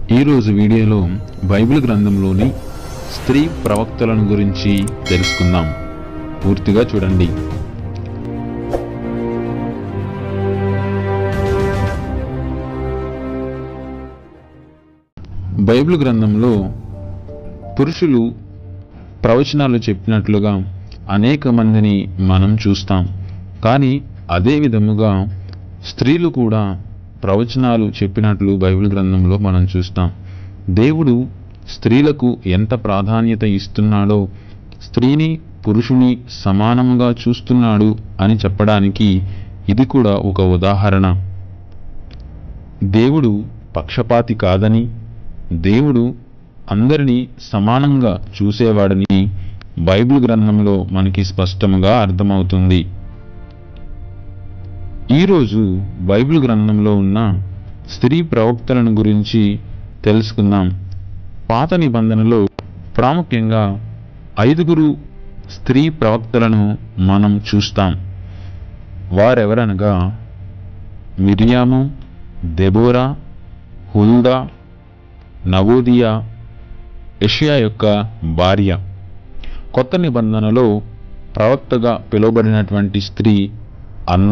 ఈరోజు వీడియోలో బైబిల్ గ్రంథంలోని స్త్రీ ప్రవక్తలను గురించి తెలుసుకుందాం పూర్తిగా చూడండి బైబిల్ గ్రంథంలో పురుషులు ప్రవచనాలు చెప్పినట్లుగా అనేక మందిని మనం చూస్తాం కానీ అదే విధముగా స్త్రీలు కూడా ప్రవచనాలు చెప్పినట్లు బైబిల్ గ్రంథంలో మనం చూస్తాం దేవుడు స్త్రీలకు ఎంత ప్రాధాన్యత ఇస్తున్నాడో స్త్రీని పురుషుని సమానంగా చూస్తున్నాడు అని చెప్పడానికి ఇది కూడా ఒక ఉదాహరణ దేవుడు పక్షపాతి కాదని దేవుడు అందరినీ సమానంగా చూసేవాడని బైబిల్ గ్రంథంలో మనకి స్పష్టంగా అర్థమవుతుంది ఈరోజు బైబిల్ గ్రంథంలో ఉన్న స్త్రీ ప్రవక్తలను గురించి తెలుసుకుందాం పాత నిబంధనలో ప్రాముఖ్యంగా ఐదుగురు స్త్రీ ప్రవక్తలను మనం చూస్తాం వారెవరనగా Miriam Deborah Huldah Noadiah Isaiah యొక్క భార్య కొత్త నిబంధనలో ప్రవక్తగా పిలువబడినటువంటి స్త్రీ అన్న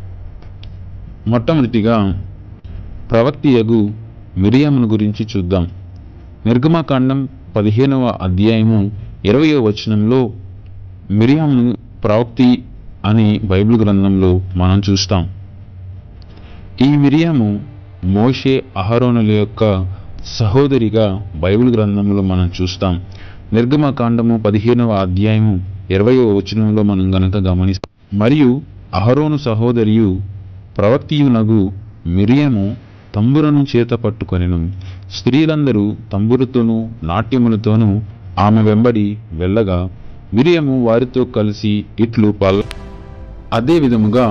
మొట్టమొదటిగా ప్రవక్తియగు మిరియామును గురించి చూద్దాం నిర్గమకాండం పదిహేనవ అధ్యాయము ఇరవయో వచనంలో మిరియామును ప్రవక్తి అని బైబిల్ గ్రంథంలో మనం చూస్తాం ఈ మిరియాము మోషే అహరోనుల యొక్క సహోదరిగా బైబిల్ గ్రంథంలో మనం చూస్తాం నిర్గమకాండము పదిహేనవ అధ్యాయము ఇరవయో వచనంలో మనం గనక గమనిస్తాం మరియు అహరోను సహోదరియు ప్రవక్తియునగు మిరియము తంబురను చేత పట్టుకొనెను స్త్రీలందరూ తంబురుతోనూ నాట్యములతోనూ ఆమె వెంబడి వెళ్ళగా మిరియము వారితో కలిసి ఇట్లు పాల్ అదే విధముగా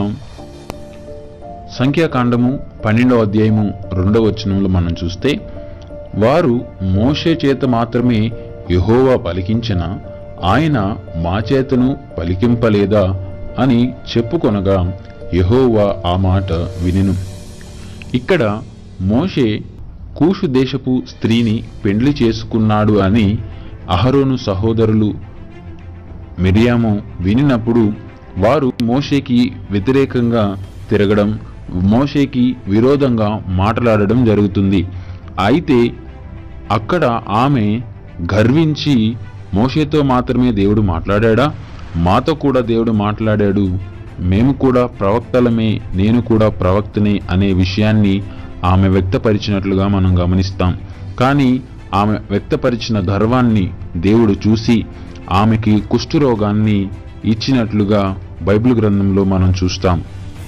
సంఖ్యాకాండము పన్నెండవ అధ్యాయము రెండవ వచనంలో మనం చూస్తే వారు మోషే చేత మాత్రమే యెహోవా పలికించిన ఆయన మా చేతను పలికింపలేదా అని చెప్పుకొనగా యెహోవా ఆ మాట వినెను ఇక్కడ మోషే కూషు దేశపు స్త్రీని పెండ్లి చేసుకున్నాడు అని అహరోను సహోదరులు మిరియాము వినినప్పుడు వారు మోషేకి వ్యతిరేకంగా తిరగడం మోషేకి విరోధంగా మాట్లాడడం జరుగుతుంది అయితే అక్కడ ఆమె గర్వించి మోషేతో మాత్రమే దేవుడు మాట్లాడాడా మాతో కూడా దేవుడు మాట్లాడాడు మేము కూడా ప్రవక్తలమే నేను కూడా ప్రవక్తనే అనే విషయాన్ని ఆమె వ్యక్తపరిచినట్లుగా మనం గమనిస్తాం కానీ ఆమె వ్యక్తపరిచిన గర్వాన్ని దేవుడు చూసి ఆమెకి కుష్ఠరోగాన్ని ఇచ్చినట్లుగా బైబిల్ గ్రంథంలో మనం చూస్తాం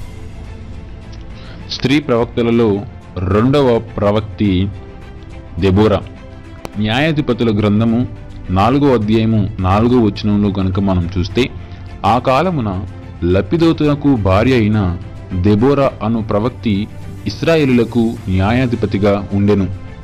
స్త్రీ ప్రవక్తలలో రెండవ ప్రవక్తి దెబోరా న్యాయాధిపతుల గ్రంథము నాలుగో అధ్యాయము నాలుగో వచనంలో గనుక మనం చూస్తే ఆ కాలమున లపిదోతునకు భార్య అయిన దెబోరా అను ప్రవక్తి ఇస్రాయేలులకు న్యాయాధిపతిగా ఉండెను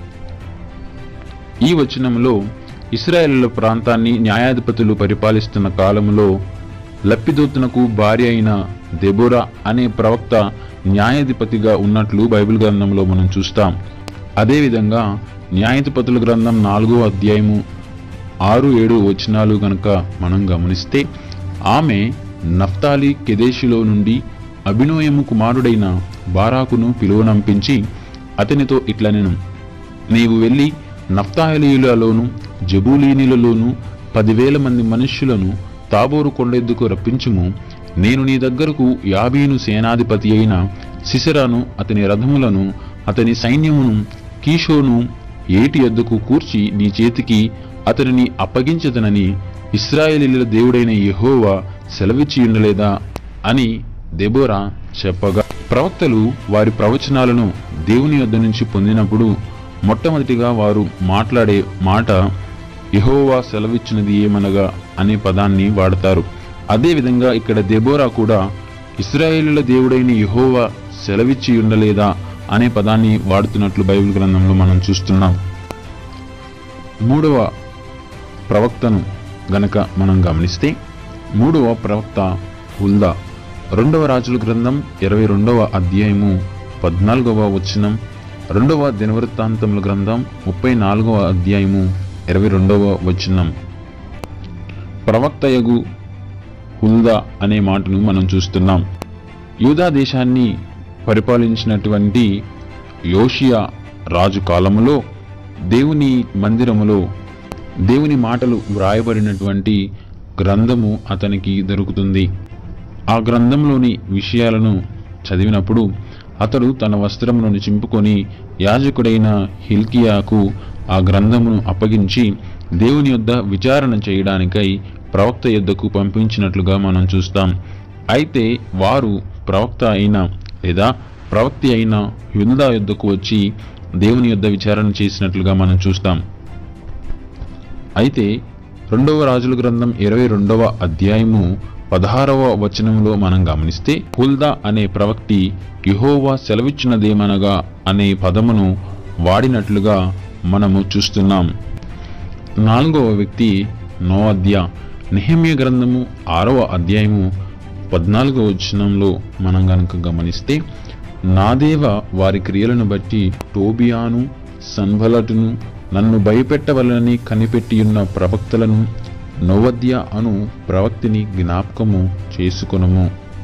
ఈ వచనంలో ఇస్రాయేలుల ప్రాంతాన్ని న్యాయాధిపతులు పరిపాలిస్తున్న కాలంలో లప్పిదోతునకు భార్య అయిన దెబోరా అనే ప్రవక్త న్యాయాధిపతిగా ఉన్నట్లు బైబిల్ గ్రంథంలో మనం చూస్తాం అదేవిధంగా న్యాయాధిపతుల గ్రంథం నాలుగో అధ్యాయము ఆరు ఏడు వచనాలు గనక మనం గమనిస్తే ఆమె నఫ్తాలి కెదేశిలో నుండి అభినోయము కుమారుడైన బారాకును పిలువనంపించి అతనితో ఇట్లనెను నీవు వెళ్ళి నఫ్తాహలీలలోను జబూలీనిలలోను పదివేల మంది మనుష్యులను తాబోరు కొండెద్దుకు రప్పించుము నేను నీ దగ్గరకు యాబీను సేనాధిపతి అయిన సిసరాను అతని రథములను అతని సైన్యమును కీషోను ఏటి ఎద్దుకు కూర్చి నీ చేతికి అతనిని అప్పగించదనని ఇస్రాయేలీల దేవుడైన యెహోవా సెలవిచ్చి ఉండలేదా అని దెబోరా చెప్పగా ప్రవక్తలు వారి ప్రవచనాలను దేవుని యొద్ద నుంచి పొందినప్పుడు మొట్టమొదటిగా వారు మాట్లాడే మాట యెహోవా సెలవిచ్చినది ఏమనగా అనే పదాన్ని వాడతారు అదేవిధంగా ఇక్కడ దెబోరా కూడా ఇస్రాయేలుల దేవుడైన యెహోవా సెలవిచ్చి ఉండలేదా అనే పదాన్ని వాడుతున్నట్లు బైబిల్ గ్రంథంలో మనం చూస్తున్నాం మూడవ ప్రవక్తను గనక మనం గమనిస్తే మూడవ ప్రవక్త హుల్దా రెండవ రాజుల గ్రంథం ఇరవై రెండవ అధ్యాయము పద్నాలుగవ వచనం రెండవ దినవృత్తాంతముల గ్రంథం ముప్పై నాలుగవ అధ్యాయము ఇరవై రెండవ వచనం ప్రవక్తయగు హుల్దా అనే మాటను మనం చూస్తున్నాం యూదా దేశాన్ని పరిపాలించినటువంటి యోషియా రాజు కాలములో దేవుని మందిరములో దేవుని మాటలు వ్రాయబడినటువంటి గ్రంథము అతనికి దొరుకుతుంది ఆ గ్రంథంలోని విషయాలను చదివినప్పుడు అతడు తన వస్త్రములను చింపుకొని యాజకుడైన హిల్కియాకు ఆ గ్రంథమును అప్పగించి దేవుని యొద్ద విచారణ చేయడానికై ప్రవక్త యొద్దకు పంపించినట్లుగా మనం చూస్తాం అయితే వారు ప్రవక్త అయిన లేదా ప్రవక్తి అయిన యుందా యొద్దకు వచ్చి దేవుని యొద్ద విచారణ చేసినట్లుగా మనం చూస్తాం అయితే రెండవ రాజుల గ్రంథం ఇరవై రెండవ అధ్యాయము పదహారవ వచనంలో మనం గమనిస్తే హుల్దా అనే ప్రవక్తి యహోవా సెలవిచ్చినదేమనగా అనే పదమును వాడినట్లుగా మనము చూస్తున్నాం నాలుగవ వ్యక్తి నోవద్య నెహమ్య గ్రంథము ఆరవ అధ్యాయము పద్నాలుగవ వచనంలో మనం గనుక గమనిస్తే నా దేవ వారి క్రియలను బట్టి టోబియాను సన్బలటును నన్ను భయపెట్టవలనని కనిపెట్టియున్న ప్రవక్తలను నోవద్య అను ప్రవక్తిని జ్ఞాపకము చేసుకొనుము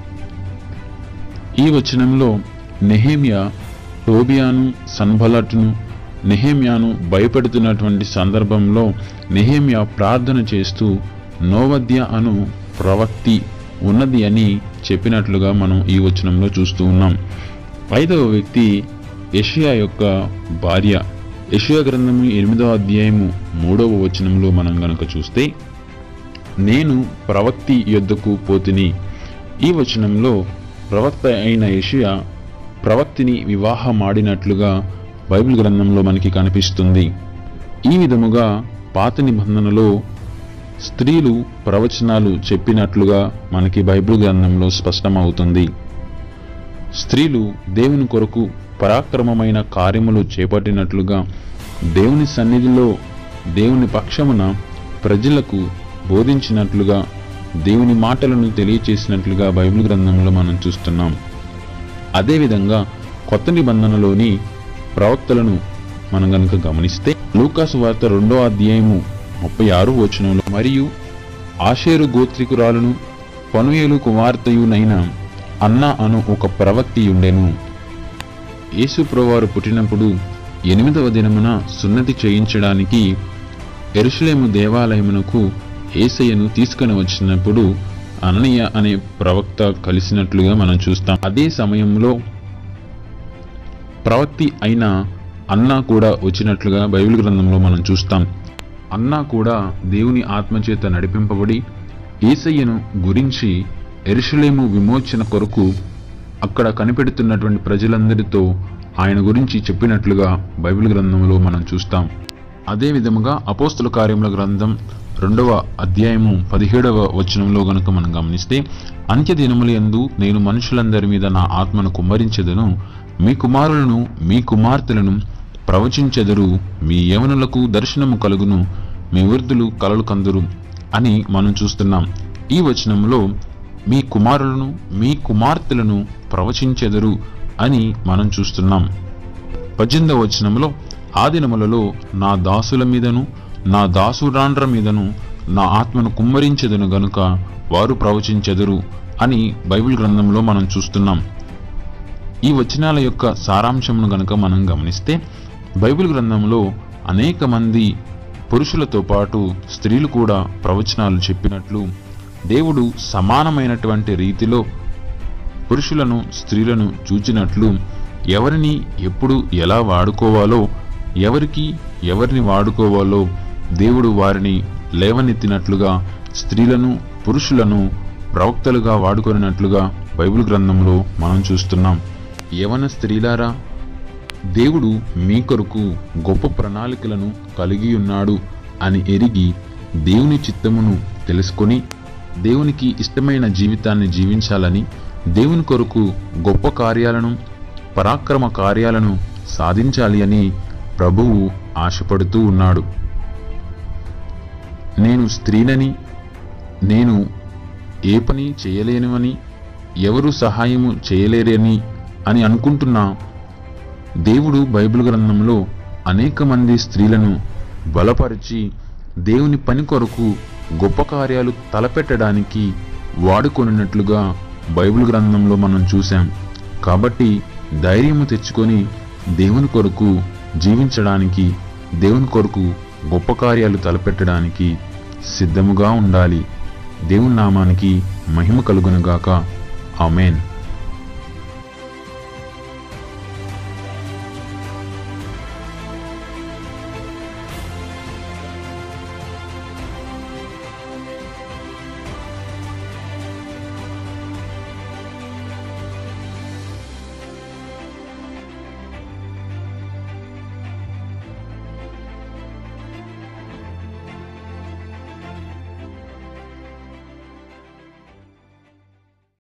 ఈ వచనంలో నెహేమియా టోబియాను సన్బలటును నెహేమియాను భయపెడుతున్నటువంటి సందర్భంలో నెహేమియా ప్రార్థన చేస్తూ నోవద్య అను ప్రవక్తి ఉన్నది అని చెప్పినట్లుగా మనం ఈ వచనంలో చూస్తూ ఉన్నాం ఐదవ వ్యక్తి యషియా యొక్క భార్య యషియా గ్రంథము ఎనిమిదవ అధ్యాయము మూడవ వచనంలో మనం గనక చూస్తే నేను ప్రవక్తి యొద్దకు పోతిని ఈ వచనంలో ప్రవక్త అయిన యషియా ప్రవక్తిని వివాహమాడినట్లుగా బైబిల్ గ్రంథంలో మనకి కనిపిస్తుంది ఈ విధముగా పాత నిబంధనలో స్త్రీలు ప్రవచనాలు చెప్పినట్లుగా మనకి బైబిల్ గ్రంథంలో స్పష్టమవుతుంది స్త్రీలు దేవుని కొరకు పరాక్రమమైన కార్యములు చేపట్టినట్లుగా దేవుని సన్నిధిలో దేవుని పక్షమున ప్రజలకు బోధించినట్లుగా దేవుని మాటలను తెలియచేసినట్లుగా బైబిల్ గ్రంథంలో మనం చూస్తున్నాం అదేవిధంగా కొత్త నిబంధనలోని ప్రవక్తలను మనం గనుక గమనిస్తే లూకాసు వార్త రెండో అధ్యాయము ముప్పై ఆరు వచనంలో మరియు ఆషేరు గోత్రికురాలను పనుయేలు కుమార్తెయునైన అన్న అను ఒక ప్రవక్తి ఉండెను యేసుప్రవారు పుట్టినప్పుడు ఎనిమిదవ దినమున సున్నతి చేయించడానికి ఎరుషలేము దేవాలయమునకు ఏసయ్యను తీసుకొని వచ్చినప్పుడు అననీయ అనే ప్రవక్త కలిసినట్లుగా మనం చూస్తాం అదే సమయంలో ప్రవక్తి అయిన అన్నా కూడా వచ్చినట్లుగా బైబిల్ గ్రంథంలో మనం చూస్తాం అన్నా కూడా దేవుని ఆత్మచేత నడిపింపబడి ఏసయ్యను గురించి ఎరుషలేము విమోచన కొరకు అక్కడ కనిపెడుతున్నటువంటి ప్రజలందరితో ఆయన గురించి చెప్పినట్లుగా బైబిల్ గ్రంథంలో మనం చూస్తాం అదే విధముగా అపోస్తుల కార్యముల గ్రంథం రెండవ అధ్యాయము పదిహేడవ వచనంలో గనుక మనం గమనిస్తే అంత్య దినములందు నేను మనుషులందరి మీద నా ఆత్మను కుమ్మరించెదను మీ కుమారులను మీ కుమార్తెలను ప్రవచించెదరు మీ యవనులకు దర్శనము కలుగును మీ వృద్ధులు కలలు కందురు అని మనం చూస్తున్నాం ఈ వచనంలో మీ కుమారులను మీ కుమార్తెలను ప్రవచించెదరు అని మనం చూస్తున్నాం పద్దెనిమిదవ వచనంలో ఆ దినములలో నా దాసుల మీదను నా దాసురాండ్ర మీదను నా ఆత్మను కుమ్మరించెదను గనుక వారు ప్రవచించెదరు అని బైబిల్ గ్రంథంలో మనం చూస్తున్నాం ఈ వచనాల యొక్క సారాంశమును గనుక మనం గమనిస్తే బైబిల్ గ్రంథంలో అనేక మంది పురుషులతో పాటు స్త్రీలు కూడా ప్రవచనాలు చెప్పినట్లు దేవుడు సమానమైనటువంటి రీతిలో పురుషులను స్త్రీలను చూచినట్లు ఎవరిని ఎప్పుడు ఎలా వాడుకోవాలో ఎవరికి ఎవరిని వాడుకోవాలో దేవుడు వారిని లేవనెత్తినట్లుగా స్త్రీలను పురుషులను ప్రవక్తలుగా వాడుకొనినట్లుగా బైబిల్ గ్రంథంలో మనం చూస్తున్నాం యవన స్త్రీలారా దేవుడు మీ కొరకు గొప్ప ప్రణాళికలను కలిగి ఉన్నాడు అని ఎరిగి దేవుని చిత్తమును తెలుసుకొని దేవునికి ఇష్టమైన జీవితాన్ని జీవించాలని దేవుని కొరకు గొప్ప కార్యాలను పరాక్రమ కార్యాలను సాధించాలి అని ప్రభువు ఆశపడుతూ ఉన్నాడు నేను స్త్రీనని నేను ఏ పని చేయలేనివని ఎవరు సహాయము చేయలేరని అని అనుకుంటున్న దేవుడు బైబిల్ గ్రంథంలో అనేక మంది స్త్రీలను బలపరిచి దేవుని పని కొరకు గొప్ప కార్యాలు తలపెట్టడానికి వాడుకొనినట్లుగా బైబిల్ గ్రంథంలో మనం చూశాం కాబట్టి ధైర్యము తెచ్చుకొని దేవుని కొరకు జీవించడానికి దేవుని కొరకు గొప్ప కార్యాలు తలపెట్టడానికి సిద్ధముగా ఉండాలి దేవుని నామానికి మహిమ కలుగునుగాక ఆమెన్